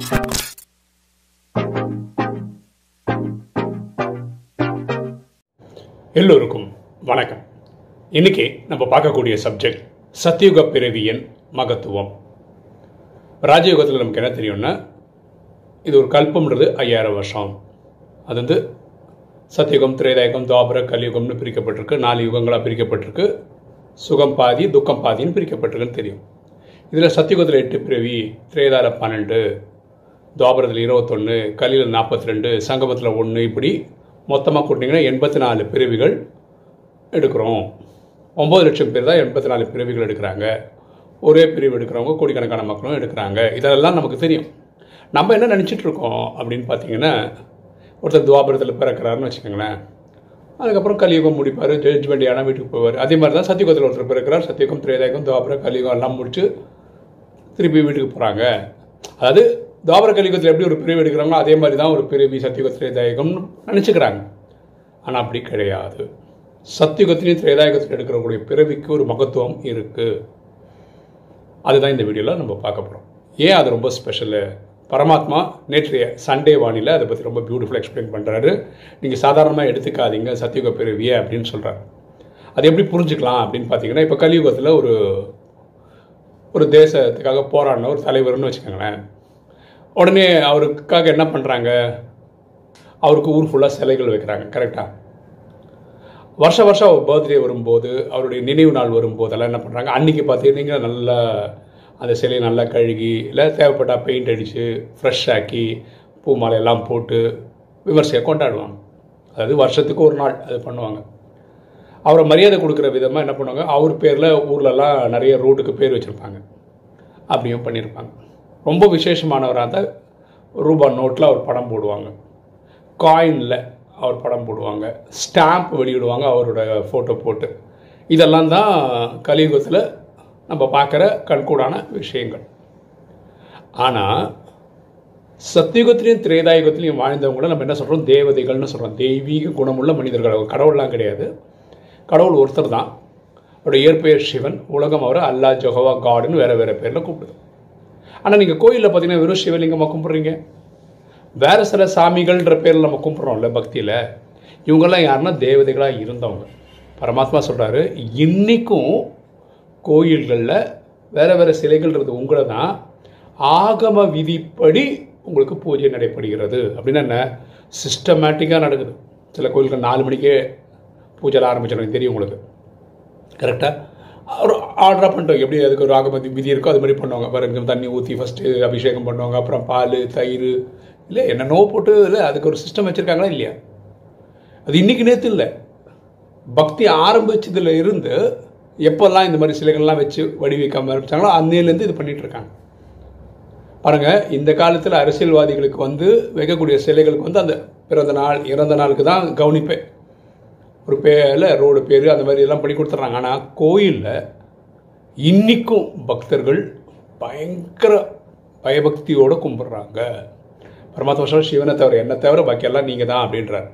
எல்லோருக்கும் வணக்கம் இன்னைக்கு நம்ம பார்க்கக்கூடிய சப்ஜெக்ட் சத்தியுக பிறவியின் மகத்துவம் ராஜயுகத்தில் நமக்கு என்ன தெரியும்னா இது ஒரு கல்பம்ன்றது ஐயாயிரம் வருஷம் அது வந்து சத்தியுகம் திரேதாயுகம் துவாபர கலியுகம்னு பிரிக்கப்பட்டிருக்கு நாலு யுகங்களாக பிரிக்கப்பட்டிருக்கு சுகம் பாதி துக்கம் பாதின்னு பிரிக்கப்பட்டிருக்குன்னு தெரியும் இதில் சத்தியுகத்தில் எட்டு பிறவி திரேதால பன்னெண்டு துவாபரத்தில் இருபத்தொன்று கலியில் நாற்பத்தி ரெண்டு சங்கமத்தில் ஒன்று இப்படி மொத்தமாக கூட்டிங்கன்னா எண்பத்தி நாலு பிரிவுகள் எடுக்கிறோம் ஒம்பது லட்சம் பேர் தான் எண்பத்தி நாலு பிரிவுகள் எடுக்கிறாங்க ஒரே பிரிவு எடுக்கிறவங்க கோடிக்கணக்கான மக்களும் எடுக்கிறாங்க இதெல்லாம் நமக்கு தெரியும் நம்ம என்ன நினச்சிட்டு இருக்கோம் அப்படின்னு பார்த்தீங்கன்னா ஒருத்தர் துவாபரத்தில் பிறக்கிறாருன்னு வச்சுக்கோங்களேன் அதுக்கப்புறம் கலியுகம் முடிப்பார் ஜட்ஜ்மெண்ட் ஆனால் வீட்டுக்கு போவார் அதே மாதிரி தான் சத்தியுகத்தில் ஒருத்தர் பிறக்கிறார் சத்தியுகம் திரேதாயகம் துவாபரம் கலியுகம் எல்லாம் முடிச்சு திருப்பி வீட்டுக்கு போகிறாங்க அதாவது துவாபர கலியுகத்தில் எப்படி ஒரு பிரிவு எடுக்கிறாங்களோ அதே மாதிரி தான் ஒரு பிரிவி சத்தியுக திரேதாயகம்னு நினச்சிக்கிறாங்க ஆனால் அப்படி கிடையாது சத்தியுகத்திலையும் திரேதாயகத்தில் எடுக்கிறக்கூடிய பிறவிக்கு ஒரு மகத்துவம் இருக்குது அதுதான் இந்த வீடியோவில் நம்ம பார்க்க போகிறோம் ஏன் அது ரொம்ப ஸ்பெஷலு பரமாத்மா நேற்றைய சண்டே வானிலை அதை பற்றி ரொம்ப பியூட்டிஃபுல்லாக எக்ஸ்பிளைன் பண்ணுறாரு நீங்கள் சாதாரணமாக எடுத்துக்காதீங்க சத்தியுக பிறவியை அப்படின்னு சொல்கிறாரு அது எப்படி புரிஞ்சுக்கலாம் அப்படின்னு பார்த்தீங்கன்னா இப்போ கலியுகத்தில் ஒரு ஒரு தேசத்துக்காக போராடின ஒரு தலைவர்னு வச்சுக்கோங்களேன் உடனே அவருக்காக என்ன பண்ணுறாங்க அவருக்கு ஊர் ஃபுல்லாக சிலைகள் வைக்கிறாங்க கரெக்டாக வருஷ வருஷம் அவர் பர்த்டே வரும்போது அவருடைய நினைவு நாள் வரும்போதெல்லாம் என்ன பண்ணுறாங்க அன்றைக்கி பார்த்தீங்கன்னா நல்லா அந்த சிலையை நல்லா கழுகி இல்லை தேவைப்பட்டால் பெயிண்ட் அடித்து ஃப்ரெஷ் ஆக்கி பூ மாலை எல்லாம் போட்டு விமர்சையாக கொண்டாடுவாங்க அதாவது வருஷத்துக்கு ஒரு நாள் அது பண்ணுவாங்க அவரை மரியாதை கொடுக்குற விதமாக என்ன பண்ணுவாங்க அவர் பேரில் ஊர்லலாம் நிறைய ரோட்டுக்கு பேர் வச்சுருப்பாங்க அப்படியும் பண்ணியிருப்பாங்க ரொம்ப விசேஷமானவராக இருந்தால் ரூபா நோட்டில் அவர் படம் போடுவாங்க காயினில் அவர் படம் போடுவாங்க ஸ்டாம்ப் வெளியிடுவாங்க அவரோட ஃபோட்டோ போட்டு இதெல்லாம் தான் கலியுகத்தில் நம்ம பார்க்குற கண்கூடான விஷயங்கள் ஆனால் சத்தியுகத்திலையும் திரேதாயுகத்திலையும் வாழ்ந்தவங்கள நம்ம என்ன சொல்கிறோம் தேவதைகள்னு சொல்கிறோம் தெய்வீக குணமுள்ள மனிதர்கள் அவங்க கடவுள்லாம் கிடையாது கடவுள் ஒருத்தர் தான் அவருடைய இயற்பெயர் சிவன் உலகம் அவரை அல்லா ஜொஹவா காடுன்னு வேறு வேறு பேரில் கூப்பிடுது ஆனால் நீங்கள் கோயிலில் பார்த்தீங்கன்னா வெறும் சிவலிங்கமாக கும்பிட்றீங்க வேறு சில சாமிகள்ன்ற பேரில் நம்ம கும்பிட்றோம்ல பக்தியில் இவங்கெல்லாம் யாருன்னா தேவதைகளாக இருந்தவங்க பரமாத்மா சொல்கிறாரு இன்றைக்கும் கோயில்களில் வேறு வேறு சிலைகள்ன்றது உங்களை தான் ஆகம விதிப்படி உங்களுக்கு பூஜை நடைபெறுகிறது அப்படின்னு என்ன சிஸ்டமேட்டிக்காக நடக்குது சில கோயில்கள் நாலு மணிக்கே பூஜை ஆரம்பிச்சிடும் தெரியும் உங்களுக்கு கரெக்டாக ஒரு ஆர்டராக பண்ணிட்டோம் எப்படி அதுக்கு ஒரு ஆகம விதி இருக்கோ அது மாதிரி பண்ணுவாங்க பாருங்க தண்ணி ஊற்றி ஃபஸ்ட்டு அபிஷேகம் பண்ணுவாங்க அப்புறம் பால் தயிர் இல்லை என்னென்னோ போட்டு இல்லை அதுக்கு ஒரு சிஸ்டம் வச்சுருக்காங்களா இல்லையா அது இன்றைக்கி நேற்று இல்லை பக்தி ஆரம்பிச்சதுல இருந்து எப்போல்லாம் இந்த மாதிரி சிலைகள்லாம் வச்சு வடிவமைக்க ஆரம்பிச்சாங்களோ அன்னையிலேருந்து இது பண்ணிகிட்டு இருக்காங்க பாருங்கள் இந்த காலத்தில் அரசியல்வாதிகளுக்கு வந்து வைக்கக்கூடிய சிலைகளுக்கு வந்து அந்த பிறந்த நாள் இறந்த நாளுக்கு தான் கவனிப்பேன் ஒரு பேரில் ரோடு பேர் அந்த மாதிரி எல்லாம் பண்ணி கொடுத்துட்றாங்க ஆனால் கோயிலில் இன்றைக்கும் பக்தர்கள் பயங்கர பயபக்தியோடு கும்பிட்றாங்க பரமாத்மா சொல்ல சிவனை தவிர என்ன தவிர பாக்கியெல்லாம் நீங்கள் தான் அப்படின்றார்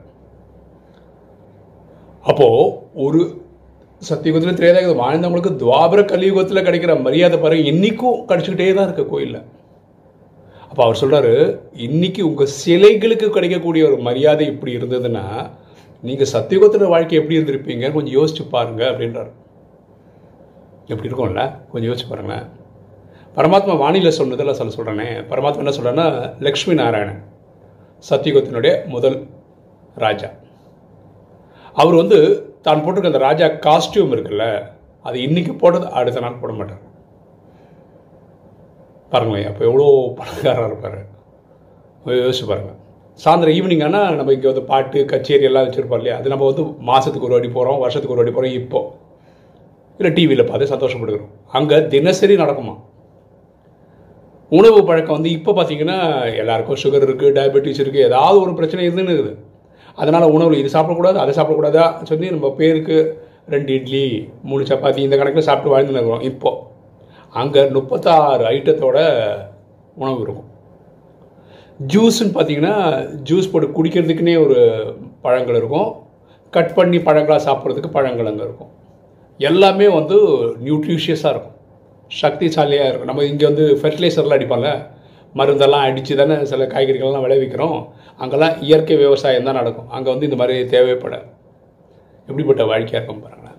அப்போது ஒரு சத்தியுகத்தில் திரேதாயுகம் வாழ்ந்தவங்களுக்கு துவாபர கலியுகத்தில் கிடைக்கிற மரியாதை பாருங்க இன்றைக்கும் கிடச்சிக்கிட்டே தான் இருக்குது கோயிலில் அப்போ அவர் சொல்கிறாரு இன்றைக்கி உங்கள் சிலைகளுக்கு கிடைக்கக்கூடிய ஒரு மரியாதை இப்படி இருந்ததுன்னா நீங்கள் சத்தியுகத்தில் வாழ்க்கை எப்படி இருந்திருப்பீங்க கொஞ்சம் யோசிச்சு பாருங்க அப்படின்றார் எப்படி இருக்கும்ல கொஞ்சம் யோசிச்சு பாருங்களேன் பரமாத்மா வானிலை சொன்னதெல்லாம் சொல்ல சொல்கிறேனே பரமாத்மா என்ன சொல்கிறேன்னா லக்ஷ்மி நாராயணன் சத்தியுகத்தினுடைய முதல் ராஜா அவர் வந்து தான் போட்டிருக்க அந்த ராஜா காஸ்டியூம் இருக்குல்ல அது இன்றைக்கி போட்டது அடுத்த நாள் போட மாட்டார் பாருங்களேன் அப்போ எவ்வளோ பணக்காரராக இருப்பார் யோசிச்சு பாருங்கள் சாயந்தரம் ஈவினிங் ஆனால் நம்ம இங்கே வந்து பாட்டு கச்சேரி எல்லாம் வச்சுருப்போம் இல்லையா அது நம்ம வந்து மாதத்துக்கு ஒரு வாட்டி போகிறோம் வருஷத்துக்கு ஒரு வாட்டி போகிறோம் இப்போ இல்லை டிவியில் பார்த்து சந்தோஷப்படுகிறோம் அங்கே தினசரி நடக்குமா உணவு பழக்கம் வந்து இப்போ பார்த்தீங்கன்னா எல்லாருக்கும் சுகர் இருக்குது டயபெட்டிஸ் இருக்குது ஏதாவது ஒரு பிரச்சனை இருந்துன்னு இருக்குது அதனால் உணவு இது சாப்பிடக்கூடாது அதை சாப்பிடக்கூடாதா சொல்லி நம்ம பேருக்கு ரெண்டு இட்லி மூணு சப்பாத்தி இந்த கணக்கில் சாப்பிட்டு வாழ்ந்துன்னு இருக்கிறோம் இப்போது அங்கே முப்பத்தாறு ஐட்டத்தோட உணவு இருக்கும் ஜூஸ்ன்னு பார்த்தீங்கன்னா ஜூஸ் போட்டு குடிக்கிறதுக்குன்னே ஒரு பழங்கள் இருக்கும் கட் பண்ணி பழங்களாக சாப்பிட்றதுக்கு பழங்கள் அங்கே இருக்கும் எல்லாமே வந்து நியூட்ரிஷியஸாக இருக்கும் சக்திசாலியாக இருக்கும் நம்ம இங்கே வந்து ஃபெர்டிலைசர்லாம் அடிப்பாங்க மருந்தெல்லாம் அடித்து தானே சில காய்கறிகள்லாம் விளைவிக்கிறோம் அங்கெல்லாம் இயற்கை விவசாயம் தான் நடக்கும் அங்கே வந்து இந்த மாதிரி தேவைப்பட எப்படிப்பட்ட வாழ்க்கையாக இருக்கும் பாருங்களேன்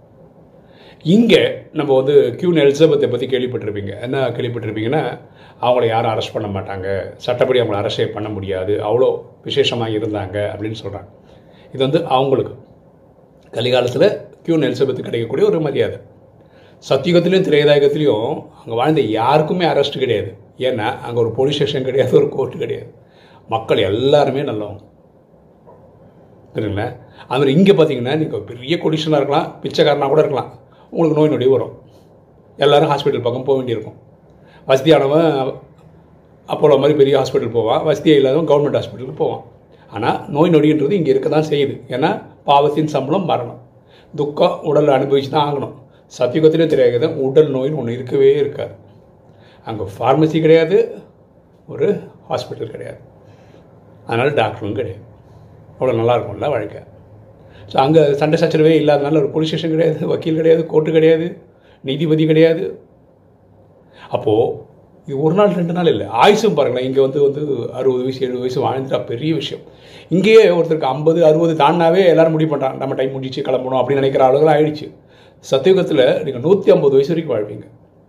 இங்கே நம்ம வந்து கியூன் எலிசபெத்தை பற்றி கேள்விப்பட்டிருப்பீங்க என்ன கேள்விப்பட்டிருப்பீங்கன்னா அவங்கள யாரும் அரெஸ்ட் பண்ண மாட்டாங்க சட்டப்படி அவங்கள அரெஸ்டே பண்ண முடியாது அவ்வளோ விசேஷமாக இருந்தாங்க அப்படின்னு சொல்கிறாங்க இது வந்து அவங்களுக்கு கலிகாலத்தில் கியூன் எலிசபெத்து கிடைக்கக்கூடிய ஒரு மரியாதை சத்தியுகத்திலையும் திரையதாயகத்திலையும் அங்கே வாழ்ந்த யாருக்குமே அரெஸ்ட் கிடையாது ஏன்னா அங்கே ஒரு போலீஸ் ஸ்டேஷன் கிடையாது ஒரு கோர்ட்டு கிடையாது மக்கள் எல்லாருமே நல்லவங்க சரிங்களா அது மாதிரி இங்கே பார்த்தீங்கன்னா நீங்கள் பெரிய கொடிஷனாக இருக்கலாம் பிச்சைக்காரனாக கூட இருக்கலாம் உங்களுக்கு நோய் நொடி வரும் எல்லோரும் ஹாஸ்பிட்டல் பக்கம் போக வேண்டியிருக்கும் வசதியானவன் அப்போலோ மாதிரி பெரிய ஹாஸ்பிட்டல் போவான் வசதியாக இல்லாதவன் கவர்மெண்ட் ஹாஸ்பிட்டலுக்கு போவான் ஆனால் நோய் நொடின்றது இங்கே இருக்க தான் செய்யுது ஏன்னா பாவத்தின் சம்பளம் மரணம் துக்கம் உடலில் அனுபவிச்சு தான் ஆகணும் சத்தியுகத்திலே தெரியாது உடல் நோயின்னு ஒன்று இருக்கவே இருக்காது அங்கே ஃபார்மசி கிடையாது ஒரு ஹாஸ்பிட்டல் கிடையாது அதனால் டாக்டரும் கிடையாது அவ்வளோ நல்லா இருக்கும்ல வாழ்க்கை ஸோ அங்கே சண்டை சச்சரவே இல்லாதனால ஒரு போலீஸ் ஸ்டேஷன் கிடையாது வக்கீல் கிடையாது கோர்ட்டு கிடையாது நீதிபதி கிடையாது அப்போது இது ஒரு நாள் ரெண்டு நாள் இல்லை ஆயுசும் பாருங்களேன் இங்கே வந்து வந்து அறுபது வயசு எழுபது வயசு வாழ்ந்துட்டா பெரிய விஷயம் இங்கேயே ஒருத்தருக்கு ஐம்பது அறுபது தாண்டினாவே எல்லாரும் முடிவு பண்ணுறாங்க நம்ம டைம் முடிச்சு கிளம்பணும் அப்படின்னு நினைக்கிற ஆளுகள் ஆயிடுச்சு சத்தியுகத்தில் நீங்கள் நூற்றி ஐம்பது வயசு வரைக்கும் வாழ்வீங்க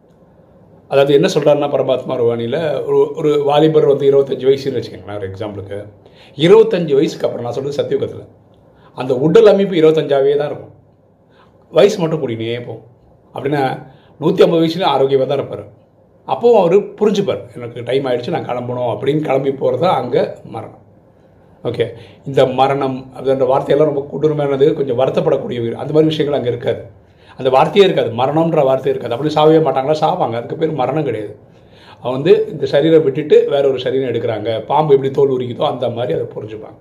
அதாவது என்ன சொல்கிறாருன்னா பரமாத்மா ருவானியில் ஒரு ஒரு வாலிபர் வந்து இருபத்தஞ்சி வயசுன்னு வச்சுக்கோங்களேன் ஒரு எக்ஸாம்பிளுக்கு இருபத்தஞ்சி வயசுக்கு அப்புறம் நான் சொல்கிறது சத்தியுகத்தில் அந்த உடல் அமைப்பு இருபத்தஞ்சாவே தான் இருக்கும் வயசு மட்டும் கூடினே போகும் அப்படின்னா நூற்றி ஐம்பது வயசுலேயும் ஆரோக்கியமாக தான் இருப்பார் அப்போவும் அவர் புரிஞ்சுப்பார் எனக்கு டைம் ஆகிடுச்சு நான் கிளம்பணும் அப்படின்னு கிளம்பி போகிறது தான் அங்கே மரணம் ஓகே இந்த மரணம் அப்படின்ற வார்த்தையெல்லாம் ரொம்ப கொடூரமானது கொஞ்சம் வருத்தப்படக்கூடிய உயிர் அந்த மாதிரி விஷயங்கள் அங்கே இருக்காது அந்த வார்த்தையே இருக்காது மரணம்ன்ற வார்த்தை இருக்காது அப்படி சாவே மாட்டாங்களா சாவாங்க அதுக்கு பேர் மரணம் கிடையாது அவன் வந்து இந்த சரீரம் விட்டுட்டு வேற ஒரு சரீரம் எடுக்கிறாங்க பாம்பு எப்படி தோல் உரிக்குதோ அந்த மாதிரி அதை புரிஞ்சுப்பாங்க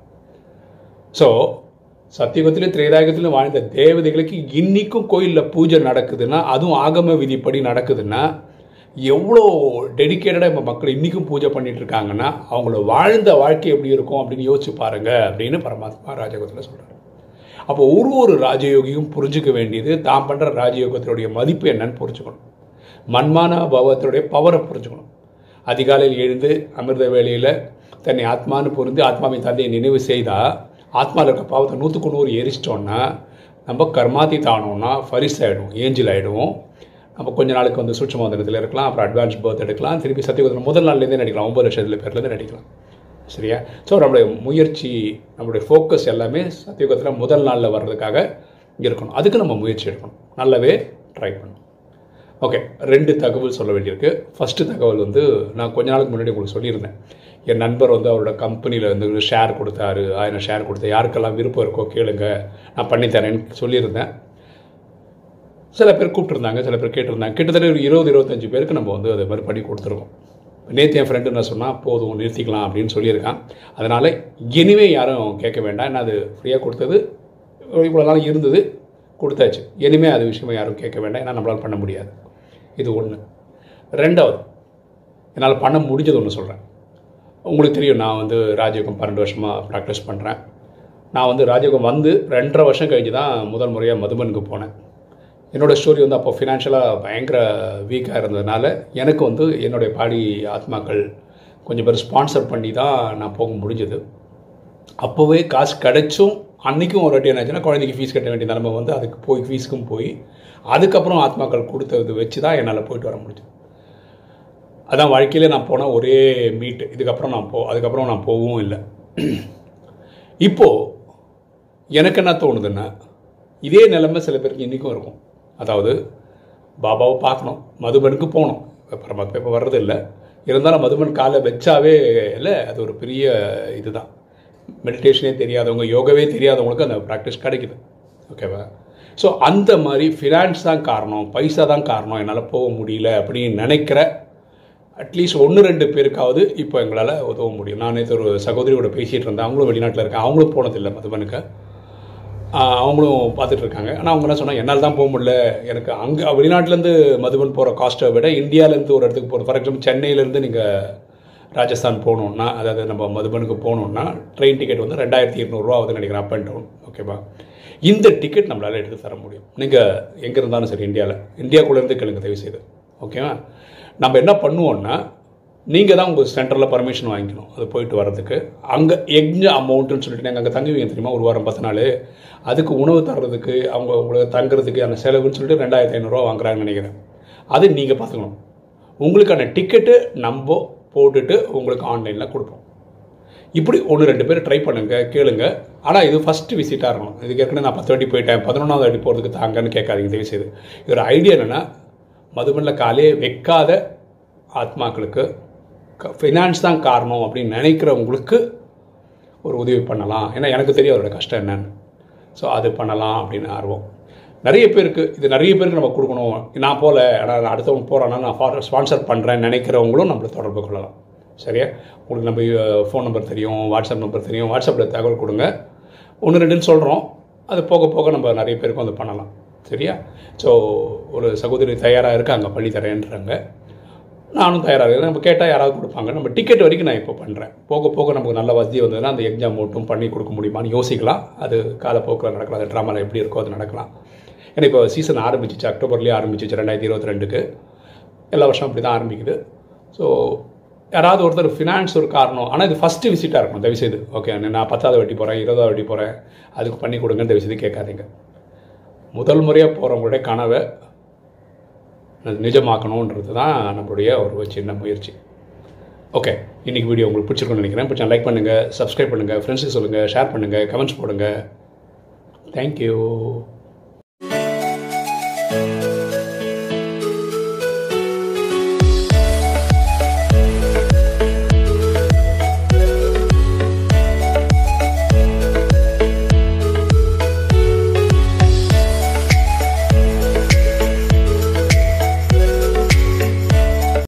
ஸோ சத்தியுகத்திலும் திரேதாயகத்திலும் வாழ்ந்த தேவதைகளுக்கு இன்னைக்கும் கோயிலில் பூஜை நடக்குதுன்னா அதுவும் ஆகம விதிப்படி நடக்குதுன்னா எவ்வளோ டெடிக்கேட்டடாக இப்போ மக்கள் இன்றைக்கும் பூஜை பண்ணிட்டு இருக்காங்கன்னா அவங்கள வாழ்ந்த வாழ்க்கை எப்படி இருக்கும் அப்படின்னு யோசிச்சு பாருங்க அப்படின்னு பரமாத்மா ராஜயோகத்தில் சொல்கிறார் அப்போ ஒரு ஒரு ராஜயோகியும் புரிஞ்சுக்க வேண்டியது தான் பண்ணுற ராஜயோகத்தினுடைய மதிப்பு என்னன்னு புரிஞ்சுக்கணும் மண்மான பாவத்தினுடைய பவரை புரிஞ்சுக்கணும் அதிகாலையில் எழுந்து அமிர்த வேளையில் தன்னை ஆத்மான்னு புரிந்து ஆத்மாவின் தந்தையை நினைவு செய்தால் ஆத்மாவில் இருக்க பாவத்தை நூற்றுக்கு நூறு எரிச்சிட்டோன்னா நம்ம கர்மாதி தானோன்னா ஃபரிஸ் ஆகிடும் ஏஞ்சில் ஆகிடுவோம் நம்ம கொஞ்ச நாளுக்கு வந்து சூட்சம மந்திரத்தில் இருக்கலாம் அப்புறம் அட்வான்ஸ் பர்த் எடுக்கலாம் திருப்பி சத்தியகுதிரம் முதல் நாள்லேருந்தே நடிக்கலாம் ஒம்பது லட்சத்தில் பேர்லேருந்து நடிக்கலாம் சரியா ஸோ நம்மளுடைய முயற்சி நம்மளுடைய ஃபோக்கஸ் எல்லாமே சத்தியுகத்தில் முதல் நாளில் வர்றதுக்காக இருக்கணும் அதுக்கு நம்ம முயற்சி எடுக்கணும் நல்லாவே ட்ரை பண்ணணும் ஓகே ரெண்டு தகவல் சொல்ல வேண்டியிருக்கு ஃபஸ்ட்டு தகவல் வந்து நான் கொஞ்ச நாளுக்கு முன்னாடி உங்களுக்கு சொல்லியிருந்தேன் என் நண்பர் வந்து அவரோட கம்பெனியில் வந்து ஷேர் கொடுத்தாரு ஆயிரம் ஷேர் கொடுத்தா யாருக்கெல்லாம் விருப்பம் இருக்கோ கேளுங்க நான் பண்ணித்தரேன்னு சொல்லியிருந்தேன் சில பேர் கூப்பிட்டுருந்தாங்க சில பேர் கேட்டிருந்தாங்க கிட்டத்தட்ட ஒரு இருபது இருபத்தஞ்சு பேருக்கு நம்ம வந்து அது மாதிரி பண்ணி கொடுத்துருக்கோம் நேற்று என் ஃப்ரெண்டு என்ன சொன்னால் போதும் நிறுத்திக்கலாம் அப்படின்னு சொல்லியிருக்கான் அதனால் இனிமே யாரும் கேட்க வேண்டாம் ஏன்னா அது ஃப்ரீயாக கொடுத்தது இவ்வளோ நாள் இருந்தது கொடுத்தாச்சு இனிமே அது விஷயமா யாரும் கேட்க வேண்டாம் ஏன்னா நம்மளால் பண்ண முடியாது இது ஒன்று ரெண்டாவது என்னால் பண்ண முடிஞ்சது ஒன்று சொல்கிறேன் உங்களுக்கு தெரியும் நான் வந்து ராஜயோகம் பன்னெண்டு வருஷமாக ப்ராக்டிஸ் பண்ணுறேன் நான் வந்து ராஜயோகம் வந்து ரெண்டரை வருஷம் கழிஞ்சு தான் முதல் முறையாக மதுபனுக்கு போனேன் என்னோடய ஸ்டோரி வந்து அப்போ ஃபினான்ஷியலாக பயங்கர வீக்காக இருந்ததுனால எனக்கு வந்து என்னுடைய பாடி ஆத்மாக்கள் கொஞ்சம் பேர் ஸ்பான்சர் பண்ணி தான் நான் போக முடிஞ்சது அப்போவே காசு கிடைச்சும் அன்றைக்கும் ஒரு வாட்டி என்னாச்சுன்னா குழந்தைக்கு ஃபீஸ் கட்ட வேண்டிய நிலமை வந்து அதுக்கு போய் ஃபீஸுக்கும் போய் அதுக்கப்புறம் ஆத்மாக்கள் கொடுத்தது வச்சு தான் என்னால் போயிட்டு வர முடிஞ்சது அதான் வாழ்க்கையிலே நான் போன ஒரே மீட்டு இதுக்கப்புறம் நான் போ அதுக்கப்புறம் நான் போகவும் இல்லை இப்போது எனக்கு என்ன தோணுதுன்னா இதே நிலைமை சில பேருக்கு இன்றைக்கும் இருக்கும் அதாவது பாபாவை பார்க்கணும் மதுபனுக்கு போகணும் பரமாத்மா இப்போ வர்றது இல்லை இருந்தாலும் மதுபன் காலை வச்சாவே இல்லை அது ஒரு பெரிய இதுதான் மெடிடேஷனே தெரியாதவங்க யோகவே தெரியாதவங்களுக்கு அந்த ப்ராக்டிஸ் கிடைக்குது ஓகேவா ஸோ அந்த மாதிரி ஃபினான்ஸ் தான் காரணம் பைசா தான் காரணம் என்னால் போக முடியல அப்படின்னு நினைக்கிற அட்லீஸ்ட் ஒன்று ரெண்டு பேருக்காவது இப்போ எங்களால் உதவ முடியும் நான் நேற்று ஒரு சகோதரியோட பேசிகிட்டு இருந்தேன் அவங்களும் வெளிநாட்டில் இருக்காங்க அவங்களும் போனதில்லை மதுபனுக்கு அவங்களும் பார்த்துட்டு இருக்காங்க ஆனால் அவங்க என்ன சொன்னால் என்னால் தான் போக முடியல எனக்கு அங்கே வெளிநாட்டிலேருந்து மதுபன் போகிற காஸ்ட்டை விட இந்தியாவிலேருந்து ஒரு இடத்துக்கு போகிற ஃபார் எக்ஸாம்பிள் சென்னையிலேருந்து நீங்கள் ராஜஸ்தான் போகணுன்னா அதாவது நம்ம மதுபனுக்கு போகணுன்னா ட்ரெயின் டிக்கெட் வந்து ரெண்டாயிரத்தி இரநூறுவா ஆகுதுன்னு நினைக்கிறேன் அப் அண்ட் டவுன் ஓகேவா இந்த டிக்கெட் நம்மளால் எடுத்து தர முடியும் நீங்கள் எங்கே இருந்தாலும் சரி இந்தியாவில் இந்தியாக்குள்ளேருந்து கேளுங்க தயவு செய்து ஓகேவா நம்ம என்ன பண்ணுவோன்னா நீங்கள் தான் உங்கள் சென்டரில் பர்மிஷன் வாங்கிக்கணும் அது போயிட்டு வரதுக்கு அங்கே எக்ஞ்ச அமௌண்ட்டுன்னு சொல்லிட்டு நாங்கள் அங்கே தங்குவீங்க தெரியுமா ஒரு வாரம் பத்து நாள் அதுக்கு உணவு தர்றதுக்கு அவங்க உங்களுக்கு தங்குறதுக்கு அந்த செலவுன்னு சொல்லிட்டு ரெண்டாயிரத்தி ஐநூறுரூவா வாங்குறாங்கன்னு நினைக்கிறேன் அது நீங்கள் பார்த்துக்கணும் உங்களுக்கான டிக்கெட்டு நம்ம போட்டுட்டு உங்களுக்கு ஆன்லைனில் கொடுப்போம் இப்படி ஒன்று ரெண்டு பேர் ட்ரை பண்ணுங்க கேளுங்க ஆனால் இது ஃபஸ்ட்டு விசிட்டாக இருக்கணும் இதுக்கு ஏற்கனவே நான் பத்து வாட்டி போயிட்டேன் பதினொன்றாவது வாட்டி போகிறதுக்கு தாங்கன்னு கேட்காதீங்க தயவு செய்து இதோட ஐடியா என்னென்னா மதுமல்ல காலே வைக்காத ஆத்மாக்களுக்கு ஃபினான்ஸ் தான் காரணம் அப்படின்னு நினைக்கிறவங்களுக்கு ஒரு உதவி பண்ணலாம் ஏன்னா எனக்கு தெரியும் அதோட கஷ்டம் என்னன்னு ஸோ அது பண்ணலாம் அப்படின்னு ஆர்வம் நிறைய பேருக்கு இது நிறைய பேருக்கு நம்ம கொடுக்கணும் நான் போகல ஆனால் நான் அடுத்தவங்க போகிறான்னா நான் ஸ்பான்சர் பண்ணுறேன்னு நினைக்கிறவங்களும் நம்மளை தொடர்பு கொள்ளலாம் சரியா உங்களுக்கு நம்ம ஃபோன் நம்பர் தெரியும் வாட்ஸ்அப் நம்பர் தெரியும் வாட்ஸ்அப்பில் தகவல் கொடுங்க ஒன்று ரெண்டுன்னு சொல்கிறோம் அது போக போக நம்ம நிறைய பேருக்கும் அது பண்ணலாம் சரியா ஸோ ஒரு சகோதரி தயாராக இருக்காங்க பள்ளி தரேன்றாங்க நானும் தயாராக இருக்கேன் நம்ம கேட்டால் யாராவது கொடுப்பாங்க நம்ம டிக்கெட் வரைக்கும் நான் இப்போ பண்ணுறேன் போக போக நமக்கு நல்ல வசதி வந்ததுன்னா அந்த எக்ஸாம் மட்டும் பண்ணி கொடுக்க முடியுமான்னு யோசிக்கலாம் அது காலப்போக்கில் நடக்கலாம் அது ட்ராமாவில் எப்படி இருக்கோ அது நடக்கலாம் ஏன்னா இப்போ சீசன் ஆரம்பிச்சிச்சு அக்டோபர்லேயே ஆரம்பிச்சிச்சு ரெண்டாயிரத்தி இருபத்தி ரெண்டுக்கு எல்லா வருஷம் அப்படி தான் ஆரம்பிக்குது ஸோ யாராவது ஒருத்தர் ஃபினான்ஸ் ஒரு காரணம் ஆனால் இது ஃபஸ்ட்டு விசிட்டாக இருக்கணும் தயவுசெய்து ஓகே நான் பத்தாவது வட்டி போகிறேன் இருபதாவது வட்டி போகிறேன் அதுக்கு பண்ணி கொடுங்கன்னு தயவுசெய்து கேட்காதீங்க முதல் முறையாக போகிறவங்களுடைய கனவை நிஜமாக்கணுன்றது தான் நம்மளுடைய ஒரு சின்ன முயற்சி ஓகே இன்றைக்கி வீடியோ உங்களுக்கு பிடிச்சிருக்குன்னு நினைக்கிறேன் பிடிச்சா லைக் பண்ணுங்கள் சப்ஸ்கிரைப் பண்ணுங்கள் ஃப்ரெண்ட்ஸுக்கு சொல்லுங்கள் ஷேர் பண்ணுங்கள் கமெண்ட்ஸ் போடுங்க தேங்க்யூ